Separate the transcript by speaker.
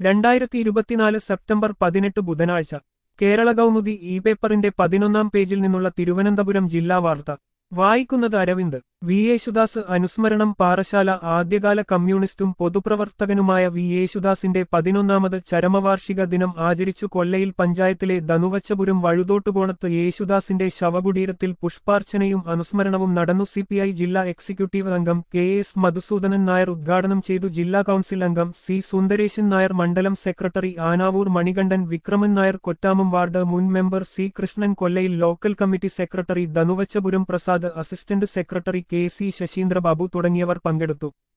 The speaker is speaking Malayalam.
Speaker 1: രണ്ടായിരത്തി ഇരുപത്തിനാല് സെപ്റ്റംബർ പതിനെട്ട് ബുധനാഴ്ച കേരള കൗമുദി ഇ പേപ്പറിന്റെ പതിനൊന്നാം പേജിൽ നിന്നുള്ള തിരുവനന്തപുരം ജില്ലാ വാർത്ത വായിക്കുന്നത് അരവിന്ദ് വി യേശുദാസ് അനുസ്മരണം പാറശാല ആദ്യകാല കമ്മ്യൂണിസ്റ്റും പൊതുപ്രവർത്തകനുമായ വി യേശുദാസിന്റെ പതിനൊന്നാമത് ചരമവാർഷിക ദിനം ആചരിച്ചു കൊല്ലയിൽ പഞ്ചായത്തിലെ ധനുവച്ചപുരം വഴുതോട്ടുകോണത്ത് യേശുദാസിന്റെ ശവകുടീരത്തിൽ പുഷ്പാർച്ചനയും അനുസ്മരണവും നടന്നു സിപിഐ ജില്ലാ എക്സിക്യൂട്ടീവ് അംഗം കെ എസ് മധുസൂദനൻ നായർ ഉദ്ഘാടനം ചെയ്തു ജില്ലാ കൌൺസിൽ അംഗം സി സുന്ദരേശൻ നായർ മണ്ഡലം സെക്രട്ടറി ആനാവൂർ മണികണ്ഠൻ വിക്രമൻ നായർ കൊറ്റാമം വാർഡ് മുൻ member C Krishnan Kollayil local committee secretary Dhanuvachapuram Prasad assistant secretary K C Sasheendrababu തുടങ്ങിയവർ പങ്കെടുത്തു